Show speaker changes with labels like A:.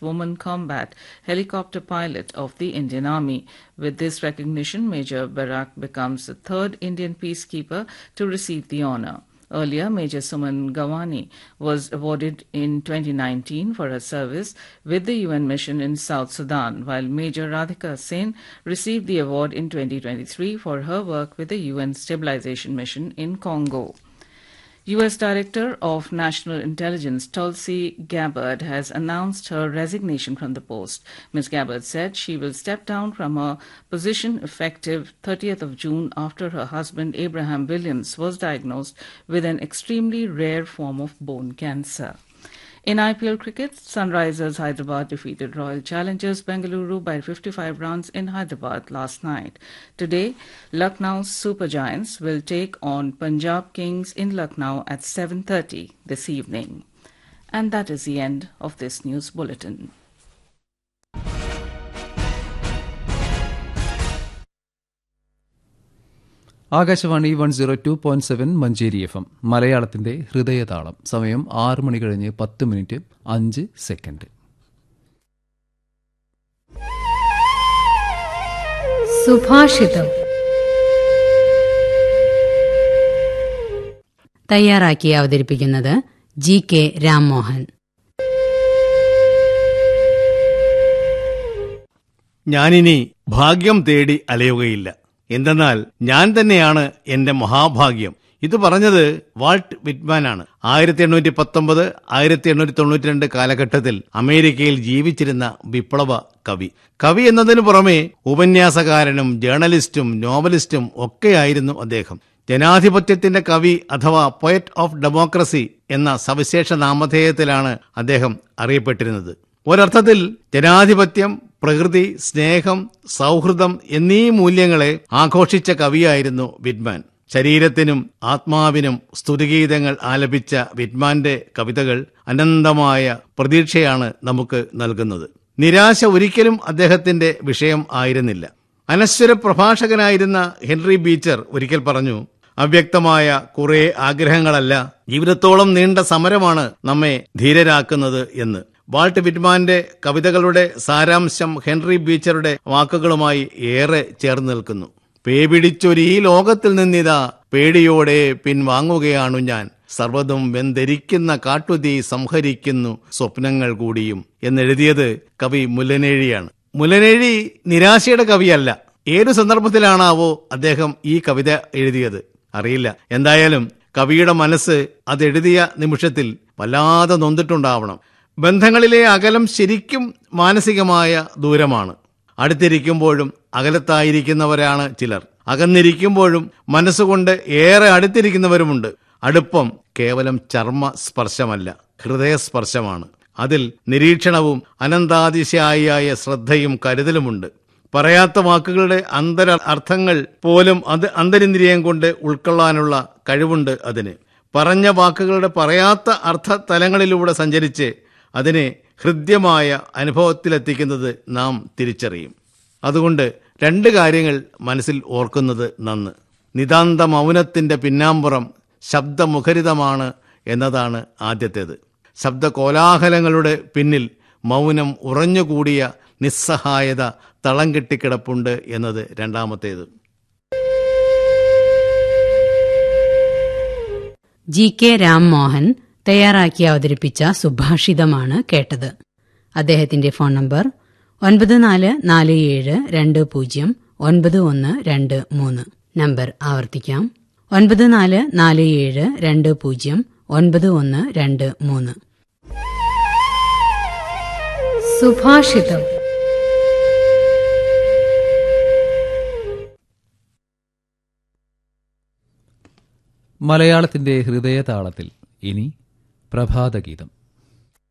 A: woman combat helicopter pilot of the Indian Army. With this recognition, Major Barak becomes the third Indian peacekeeper to receive the honor. Earlier, Major Suman Gawani was awarded in 2019 for her service with the UN mission in South Sudan, while Major Radhika Sen received the award in 2023 for her work with the UN stabilization mission in Congo. U.S. Director of National Intelligence Tulsi Gabbard has announced her resignation from the post. Ms. Gabbard said she will step down from her position effective 30th of June after her husband Abraham Williams was diagnosed with an extremely rare form of bone cancer. In IPL cricket, Sunrisers Hyderabad defeated Royal Challengers Bengaluru by 55 runs in Hyderabad last night. Today, Lucknow Super Giants will take on Punjab Kings in Lucknow at 7:30 this evening. And that is the end of this news bulletin.
B: Akashvani one zero two point seven Manjeri F M മലയാളത്തിന്റെ ഹൃദയതാളം സമയം ആറ് മണി കഴിഞ്ഞ് പത്ത് minute അഞ്ച് second
C: സുഭാഷിതം തയ്യാറാക്കി അവതരിപ്പിക്കുന്നത് ജി കെ രാംമോഹൻ
D: ഞാനിനി ഭാഗ്യം തേടി അലയുകയില്ല എന്തെന്നാൽ ഞാൻ തന്നെയാണ് എന്റെ മഹാഭാഗ്യം ഇത് പറഞ്ഞത് വാൾട്ട് വിറ്റ്മാൻ ആണ് ആയിരത്തി എണ്ണൂറ്റി പത്തൊമ്പത് ആയിരത്തി എണ്ണൂറ്റി തൊണ്ണൂറ്റി രണ്ട് കാലഘട്ടത്തിൽ അമേരിക്കയിൽ ജീവിച്ചിരുന്ന വിപ്ലവ കവി കവി എന്നതിനു പുറമെ ഉപന്യാസകാരനും ജേർണലിസ്റ്റും നോവലിസ്റ്റും ഒക്കെയായിരുന്നു അദ്ദേഹം ജനാധിപത്യത്തിന്റെ കവി അഥവാ പൊയറ്റ് ഓഫ് ഡെമോക്രസി എന്ന സവിശേഷ നാമധേയത്തിലാണ് അദ്ദേഹം അറിയപ്പെട്ടിരുന്നത് ഒരർത്ഥത്തിൽ ജനാധിപത്യം പ്രകൃതി സ്നേഹം സൗഹൃദം എന്നീ മൂല്യങ്ങളെ ആഘോഷിച്ച കവിയായിരുന്നു വിറ്റ്മാൻ ശരീരത്തിനും ആത്മാവിനും സ്തുതിഗീതങ്ങൾ ആലപിച്ച വിറ്റ്മാന്റെ കവിതകൾ അനന്തമായ പ്രതീക്ഷയാണ് നമുക്ക് നൽകുന്നത് നിരാശ ഒരിക്കലും അദ്ദേഹത്തിന്റെ വിഷയം ആയിരുന്നില്ല അനശ്വര പ്രഭാഷകനായിരുന്ന ഹെൻറി ബീച്ചർ ഒരിക്കൽ പറഞ്ഞു അവ്യക്തമായ കുറെ ആഗ്രഹങ്ങളല്ല ജീവിതത്തോളം നീണ്ട സമരമാണ് നമ്മെ ധീരരാക്കുന്നത് എന്ന് വാൾട്ട് വിറ്റ്മാന്റെ കവിതകളുടെ സാരാംശം ഹെൻറി ബീച്ചറുടെ വാക്കുകളുമായി ഏറെ ചേർന്ന് നിൽക്കുന്നു പേപിടിച്ചൊരു ഈ ലോകത്തിൽ നിന്നിതാ പേടിയോടെ പിൻവാങ്ങുകയാണു ഞാൻ സർവ്വതും വെന്തിരിക്കുന്ന കാട്ടുതീ സംഹരിക്കുന്നു സ്വപ്നങ്ങൾ കൂടിയും എന്നെഴുതിയത് കവി മുല്ലനേഴിയാണ് മുല്ലനേഴി നിരാശയുടെ കവിയല്ല ഏതു സന്ദർഭത്തിലാണാവോ അദ്ദേഹം ഈ കവിത എഴുതിയത് അറിയില്ല എന്തായാലും കവിയുടെ മനസ്സ് അതെഴുതിയ നിമിഷത്തിൽ വല്ലാതെ നൊന്നിട്ടുണ്ടാവണം ബന്ധങ്ങളിലെ അകലം ശരിക്കും മാനസികമായ ദൂരമാണ് അടുത്തിരിക്കുമ്പോഴും അകലത്തായിരിക്കുന്നവരാണ് ചിലർ അകന്നിരിക്കുമ്പോഴും മനസ്സുകൊണ്ട് ഏറെ അടുത്തിരിക്കുന്നവരുമുണ്ട് അടുപ്പം കേവലം ചർമ്മ സ്പർശമല്ല ഹൃദയസ്പർശമാണ് അതിൽ നിരീക്ഷണവും അനന്താതിശയായ ശ്രദ്ധയും കരുതലുമുണ്ട് പറയാത്ത വാക്കുകളുടെ അന്തര അർത്ഥങ്ങൾ പോലും അത് അന്തരിന്ദ്രിയം കൊണ്ട് ഉൾക്കൊള്ളാനുള്ള കഴിവുണ്ട് അതിന് പറഞ്ഞ വാക്കുകളുടെ പറയാത്ത അർത്ഥ തലങ്ങളിലൂടെ സഞ്ചരിച്ച് അതിനെ ഹൃദ്യമായ അനുഭവത്തിലെത്തിക്കുന്നത് നാം തിരിച്ചറിയും അതുകൊണ്ട് രണ്ട് കാര്യങ്ങൾ മനസ്സിൽ ഓർക്കുന്നത് നന്ന് നിതാന്ത മൗനത്തിന്റെ പിന്നാമ്പുറം ശബ്ദമുഖരിതമാണ് എന്നതാണ് ആദ്യത്തേത് ശബ്ദകോലാഹലങ്ങളുടെ പിന്നിൽ മൗനം ഉറഞ്ഞുകൂടിയ നിസ്സഹായത തളം കെട്ടിക്കിടപ്പുണ്ട് എന്നത് രണ്ടാമത്തേത്
C: ജി കെ രാംമോഹൻ തയ്യാറാക്കി അവതരിപ്പിച്ച സുഭാഷിതമാണ് കേട്ടത് അദ്ദേഹത്തിന്റെ ഫോൺ നമ്പർ ഒൻപത് നാല് നാല് ഏഴ് രണ്ട് പൂജ്യം ഒൻപത് ഒന്ന് രണ്ട് മൂന്ന് നമ്പർ ആവർത്തിക്കാം ഒൻപത് നാല് നാല് ഏഴ് രണ്ട് പൂജ്യം ഒൻപത് ഒന്ന് രണ്ട് മൂന്ന് സുഭാഷിതം
B: മലയാളത്തിന്റെ ഹൃദയതാളത്തിൽ ഇനി പ്രഭാതഗീതം